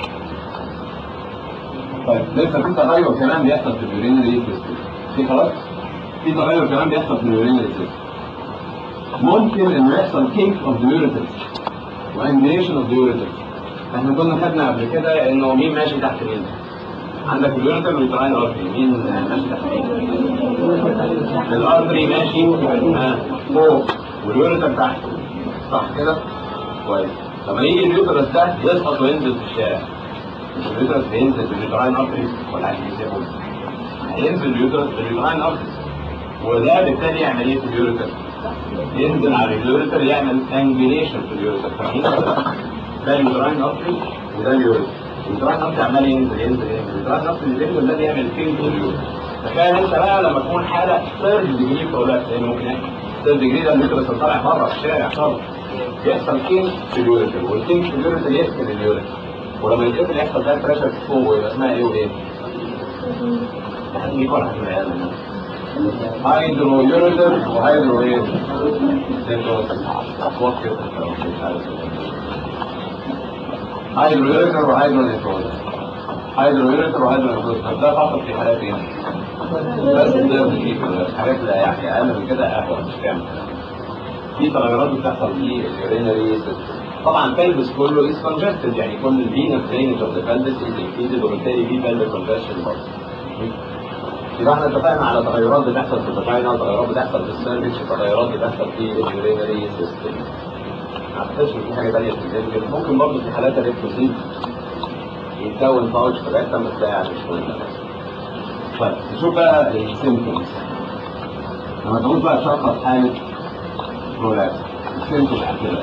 طيب لسه في تغير كمان بيحصل في اليورينري سيستم في خلاص في تغير كمان بيحصل في اليورينري سيستم ممكن انه يحصل كينك اوف ذا يوريترز وانجريشن اوف ذا يوريترز احنا كنا خدنا قبل كده انه مين ماشي تحت مين عندك اليوريتر واليوتراين ارتري مين ماشي تحت مين الارتري ماشي ها فوق واليوريتر تحت صح كده كويس لما يجي اليوترس ده يسقط وينزل في الشارع مش اليوترس هينزل باليوتراين ارتري ولا هيسيبه هينزل اليوترس باليوتراين ارتري وده بالتالي يعمل ايه في اليوريتر ينزل على اليوريتر يعمل انجليشن في اليوريتر فاهمين ده اليوتراين ارتري وده اليوريتر اليوتراين ارتري عمال ينزل ينزل ينزل اليوتراين ارتري اللي ينزل ده بيعمل فين في اليوريتر تخيل انت بقى لما تكون حاله ثيرد ديجري برولابس لان ممكن ثيرد ديجري ده اليوترس طالع بره في الشارع خالص يحصل كينج في اليوريتر والكينج في اليوريتر يقفل اليوريتر ولما يتقفل يحصل ده بريشر فوق ويبقى اسمها ايه وايه؟ هتيجي فرحه في العيال هيدرو يوريتر وهيدرو ايه؟ اصوات كده هيدرو يوريتر وهيدرو نيفروز هيدرو يوريتر وهيدرو نيفروز طب ده فقط في حالات ايه؟ بس ده في حاجات لا يعني اقل من كده اهون مش كامل في تغيرات بتحصل في اليورينري سيستم طبعا pelvis كله is congested يعني كل الفينس drainage of the pelvis is increased وبالتالي في pelvic congestion برضه يبقى احنا اتفقنا على تغيرات بتحصل في الفاجينا وتغيرات بتحصل في السيرفكس وتغيرات بتحصل في اليورينري سيستم ما اعتقدش ان في حاجه ثانيه في الجلد ممكن برضه في حالات الريكتوسيد يتكون باوتش في الريكتم بس ده يعني مش مهم طيب نشوف بقى السيمتومز لما تقول بقى تشخص حاله برولابس السيمتومز كده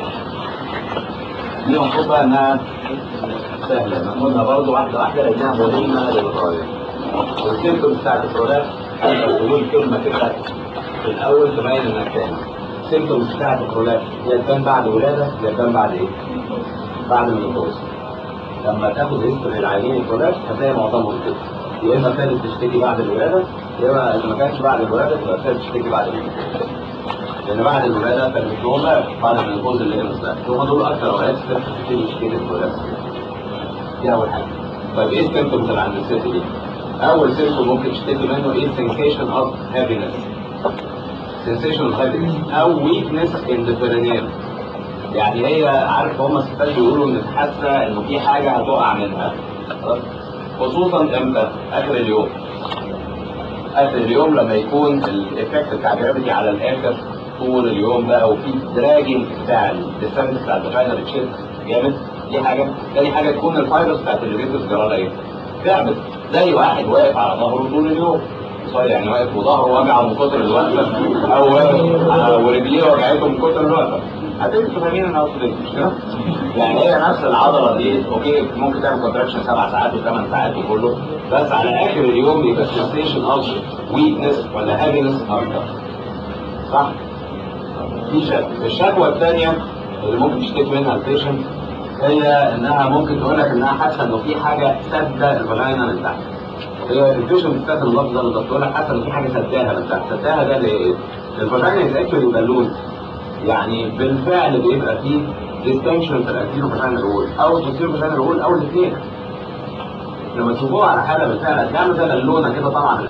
دي المفروض بقى انها سهله ناخدها برضه واحده واحده لانها مهمه للغايه السيمتومز بتاعت البرولابس تقول كلمه كده في الاول تبين انك تاني السيمتومز بتاعت البرولابس يا تبان بعد ولاده يا تبان بعد ايه؟ بعد المينوبوز لما تاخد هيستوري العينين البرولابس هتلاقي معظمهم كده يا اما كانت تشتكي بعد الولاده يا اما اذا ما كانش بعد الولاده تبقى كانت تشتكي بعد المينوبوز لان بعد الولاده كانت نورمال بعد المينوبوز اللي هي نفسها هم دول اكثر اوقات تبتدي تشتكي البرولابس دي اول حاجه طيب ايه السيمتومز اللي عند الست دي؟ اول سيمتوم ممكن تشتكي منه ايه sensation of heaviness sensation of heaviness او weakness in the perineum يعني هي عارف هم الستات بيقولوا ان حاسه انه في حاجه هتقع منها خلاص خصوصا امتى؟ اخر اليوم اخر اليوم لما يكون الايفكت بتاع الجرافيتي على الاخر طول اليوم بقى وفي دراجنج بتاع الديستانس بتاع الفاينل بتشد جامد دي حاجه تاني حاجه تكون الفايبرز بتاعت الليفيتوس جرالة ايه؟ تعبت زي واحد واقف على ظهره طول اليوم صحيح يعني واقف وظهره وجعه من كتر الوقفه او واقف آه، ورجليه وجعته من كتر الوقفه هتبقوا فاهمين انا اقصد ايه مش كده؟ يعني هي نفس العضله دي اوكي ممكن تعمل كونتراكشن سبع ساعات وثمان ساعات وكله بس على اخر اليوم يبقى سنسيشن اوف ويكنس ولا هابينس اكتر صح؟ في شك الشكوى الثانيه اللي ممكن تشتكي منها البيشنت هي انها ممكن تقول لك انها حاسه انه في حاجه سادة الفاجينا من تحت هي البيشنت بتستخدم اللفظ ده بالظبط تقول لك حاسه ان في حاجه سداها من تحت سداها ده ليه؟ الفاجينا از اكشولي بالون يعني بالفعل بيبقى فيه ديستنشن في الانتيرو فاجينال رول او البوستيرو فاجينال رول او الاثنين لما تشوفوها على حاله بالفعل هتلاقوا ده بالونه كده طبعا